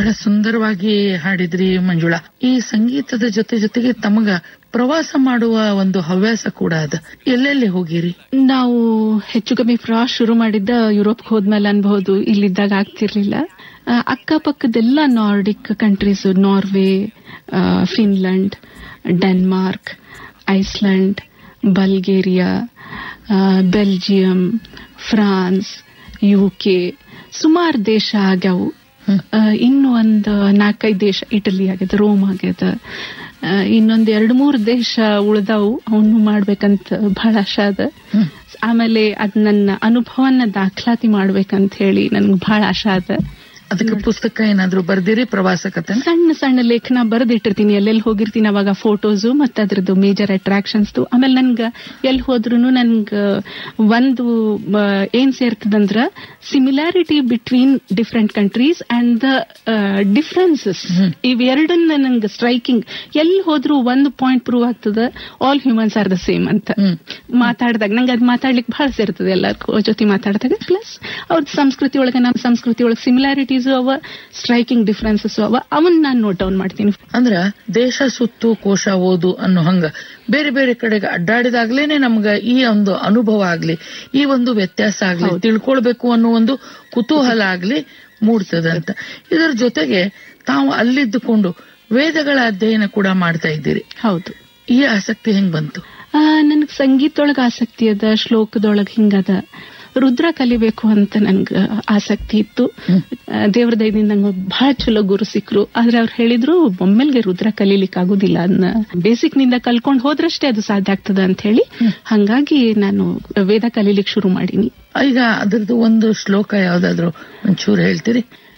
ಬಹಳ ಸುಂದರವಾಗಿ ಹಾಡಿದ್ರಿ ಮಂಜುಳಾ ಈ ಸಂಗೀತದ ಜೊತೆ ಜೊತೆಗೆ ತಮಗ ಪ್ರವಾಸ ಮಾಡುವ ಒಂದು ಹವ್ಯಾಸ ಕೂಡ ಅದ ಎಲ್ಲೆಲ್ಲಿ ಹೋಗಿರಿ ನಾವು ಹೆಚ್ಚು ಕಮ್ಮಿ ಪ್ರವಾಸ ಶುರು ಮಾಡಿದ್ದ ಯುರೋಪ್ ಹೋದ್ಮೇಲೆ ಅನ್ಬಹುದು ಇಲ್ಲಿದ್ದಾಗ ಆಗ್ತಿರ್ಲಿಲ್ಲ ಆ, ಅಕ್ಕಪಕ್ಕದೆಲ್ಲ ನಾರ್ಡಿಕ್ ಕಂಟ್ರೀಸ್ ನಾರ್ವೆ ಆ, ಫಿನ್ಲೆಂಡ್ ಡೆನ್ಮಾರ್ಕ್ ಐಸ್ಲ್ಯಾಂಡ್ ಬಲ್ಗೇರಿಯಾ ಆ, ಬೆಲ್ಜಿಯಂ ಫ್ರಾನ್ಸ್ ಯುಕೆ ಸುಮಾರು ದೇಶ ಆಗ್ಯಾವು ಆ, ಇನ್ನು ಒಂದು ನಾಲ್ಕೈದು ದೇಶ ಇಟಲಿ ಆಗ್ಯದ ರೋಮ್ ಆಗ್ಯದ ಆ, ಇನ್ನೊಂದ್ ಎರಡು ಮೂರು ದೇಶ ಉಳ್ದಾವು ಅವನು ಮಾಡ್ಬೇಕಂತ ಬಹಳ ಆಶೆ ಅದ ಆಮೇಲೆ ಅದ್ ನನ್ನ ಅನುಭವನ ದಾಖಲಾತಿ ಮಾಡ್ಬೇಕಂತ ಹೇಳಿ ನನ್ಗೆ ಬಹಳ ಆಶೆ ಅದ ಅದಕ್ಕೆ ಪುಸ್ತಕ ಏನಾದ್ರೂ ಬರ್ದಿರಿ ಪ್ರವಾಸ ಕತೆ ಸಣ್ಣ ಸಣ್ಣ ಲೇಖನ ಬರೆದಿಟ್ಟಿರ್ತೀನಿ ಎಲ್ಲೆಲ್ಲಿ ಹೋಗಿರ್ತೀನಿ ಅವಾಗ ಫೋಟೋಸು ಮತ್ತೆ ಅದ್ರದ್ದು ಮೇಜರ್ ಅಟ್ರಾಕ್ಷನ್ಸ್ ಆಮೇಲೆ ನನ್ಗ ಎಲ್ಲಿ ಹೋದ್ರು ನನ್ಗ ಒಂದು ಆ, ಏನ್ ಸೇರ್ತದಂದ್ರ similarity between different countries and the differences ಇವೆರಡನ್ನ ನಂಗೆ ಸ್ಟ್ರೈಕಿಂಗ್ ಎಲ್ಲಿ ಹೋದ್ರು ಒಂದು ಪಾಯಿಂಟ್ ಪ್ರೂವ್ ಆಗ್ತದ all humans are the same ಅಂತ ಮಾತಾಡಿದಾಗ ನಂಗೆ ಅದ್ ಮಾತಾಡ್ಲಿಕ್ಕೆ ಬಹಳ ಸೇರ್ತದೆ ಎಲ್ಲರ ಜೊತೆ ಮಾತಾಡಿದಾಗ ಪ್ಲಸ್ ಅವ್ರದ್ದು ಸಂಸ್ಕೃತಿ ಒಳಗೆ ನಮ್ಮ ಸಂಸ್ಕೃತಿ ಒಳಗೆ ಸಿಮಿಲಾರಿಟೀಸ್ ಅವ ಸ್ಟ್ರೈಕಿಂಗ್ ಡಿಫ್ರೆನ್ಸಸ್ ಅವ ಅವನ್ ನಾನು ನೋಟ್ ಡೌನ್ ಮಾಡ್ತೀನಿ ಅಂದ್ರ ದೇಶ ಸುತ್ತು ಕೋಶ ಓದು ಅನ್ನೋ ಹಂಗ ಬೇರೆ ಬೇರೆ ಕಡೆಗೆ ಅಡ್ಡಾಡಿದಾಗ್ಲೇನೆ ನಮ್ಗ ಈ ಒಂದು ಅನುಭವ ಆಗ್ಲಿ ಈ ಒಂದು ವ್ಯತ್ಯಾಸ ಆಗ್ಲಿ ತಿಳ್ಕೊಳ್ಬೇಕು ಅನ್ನೋ ಒಂದು ಕುತೂಹಲ ಆಗ್ಲಿ ಮೂಡ್ತದ ಅಂತ ಇದರ ಜೊತೆಗೆ ತಾವು ಅಲ್ಲಿದ್ದುಕೊಂಡು ವೇದಗಳ ಅಧ್ಯಯನ ಕೂಡ ಮಾಡ್ತಾ ಇದ್ದೀರಿ ಹೌದು ಈ ಆಸಕ್ತಿ ಹೆಂಗ್ ಬಂತು ನನಗ್ ಸಂಗೀತದೊಳಗ ಆಸಕ್ತಿ ಅದ ಶ್ಲೋಕದೊಳಗ ಹಿಂಗದ ರುದ್ರ ಕಲಿಬೇಕು ಅಂತ ನನ್ಗ ಆಸಕ್ತಿ ಇತ್ತು ಆ, ದೇವ್ರ ದಯದಿಂದ ನಂಗೆ ಬಹಳ ಚಲೋ ಗುರು ಸಿಕ್ರು ಆದ್ರೆ ಅವ್ರು ಹೇಳಿದ್ರು ಒಮ್ಮೆಲ್ಗೆ ರುದ್ರ ಕಲೀಲಿಕ್ಕೆ ಆಗುದಿಲ್ಲ ಅದನ್ನ ಬೇಸಿಕ್ ನಿಂದ ಕಲ್ಕೊಂಡ್ ಹೋದ್ರಷ್ಟೇ ಅದು ಸಾಧ್ಯ ಆಗ್ತದ ಅಂತ ಹೇಳಿ ಹಂಗಾಗಿ ನಾನು ವೇದ ಕಲೀಲಿಕ್ಕೆ ಶುರು ಮಾಡೀನಿ ಈಗ ಅದ್ರದ್ದು ಒಂದು ಶ್ಲೋಕ ಯಾವ್ದಾದ್ರು ಒಂಚೂರು ಹೇಳ್ತೀರಿ